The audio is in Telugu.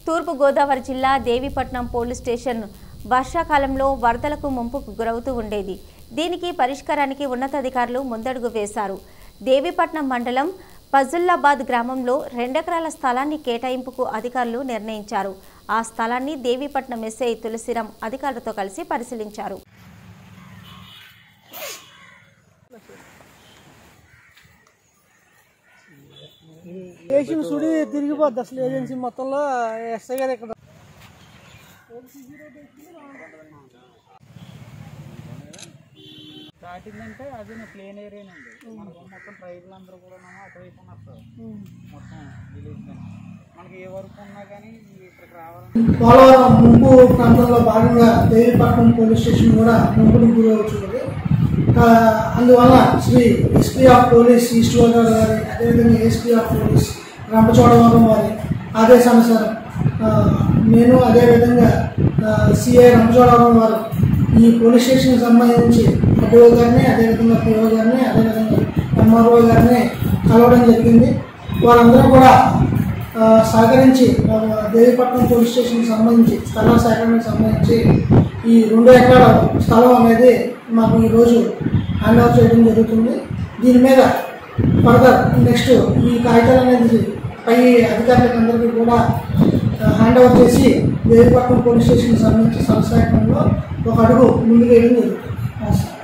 తూర్పు గోదావరి జిల్లా దేవీపట్నం పోలీస్ స్టేషన్ వర్షాకాలంలో వరదలకు ముంపుకు గురవుతూ ఉండేది దీనికి పరిష్కారానికి ఉన్నతాధికారులు ముందడుగు వేశారు దేవీపట్నం మండలం ఫజుల్లాబాద్ గ్రామంలో రెండెకరాల స్థలాన్ని కేటాయింపుకు అధికారులు నిర్ణయించారు ఆ స్థలాన్ని దేవీపట్నం ఎస్ఐ తులసిరాం అధికారులతో కలిసి పరిశీలించారు ఏసీ సుడి తిరిగిపోద్ది అసలు ఏజెన్సీ మొత్తంలో ఎస్ఐ గారు ఇక్కడ స్టార్టింగ్ అంటే అది ప్లేన్ ఏరియానండి మనకు మొత్తం ట్రైబుల్ అందరూ కూడా అటువైపు ఉన్నారు సార్ మొత్తం విలేజ్ కానీ మనకి ఏ వరకు ఉన్నా కానీ ఇక్కడికి రావాలంటే పోలవరం ముంపు ప్రాంతంలో భాగంగా దేవీపట్నం పోలీస్ స్టేషన్ కూడా ముంపుకు గురవుతున్నది ఆ, అందువల్ల Shri SP of police east Godavari గారి అదేవిధంగా ఎస్పీ ఆఫ్ పోలీస్ రంపచోడవరం వారి ఆదేశానుసారం ఆ, నేను అదేవిధంగా సిఐ రంపచోడవరం వారు ఈ పోలీస్ స్టేషన్కి సంబంధించి అడ్ఓ గారిని అదేవిధంగా పిఓ గారిని అదేవిధంగా ఎంఆర్ఓ గారిని కలవడం జరిగింది వారందరూ కూడా ఆ, సహకరించి ఆ, దేవీపట్నం పోలీస్ స్టేషన్కి సంబంధించి స్థల సేకరణకు సంబంధించి ఈ రెండు ఎకరాల స్థలం అనేది మాకు ఈరోజు హ్యాండ్ ఓవర్ చేయడం జరుగుతుంది దీని మీద ఫర్దర్ నెక్స్ట్ ఈ కాగితాలు అనేది పై అధికారులకు అందరికీ కూడా హ్యాండ్ ఓవర్ చేసి దేవీపట్నం పోలీస్ స్టేషన్కి సంబంధించి స్థల సేకరణలో ఒక అడుగు ముందుకు వేయడం జరుగుతుంది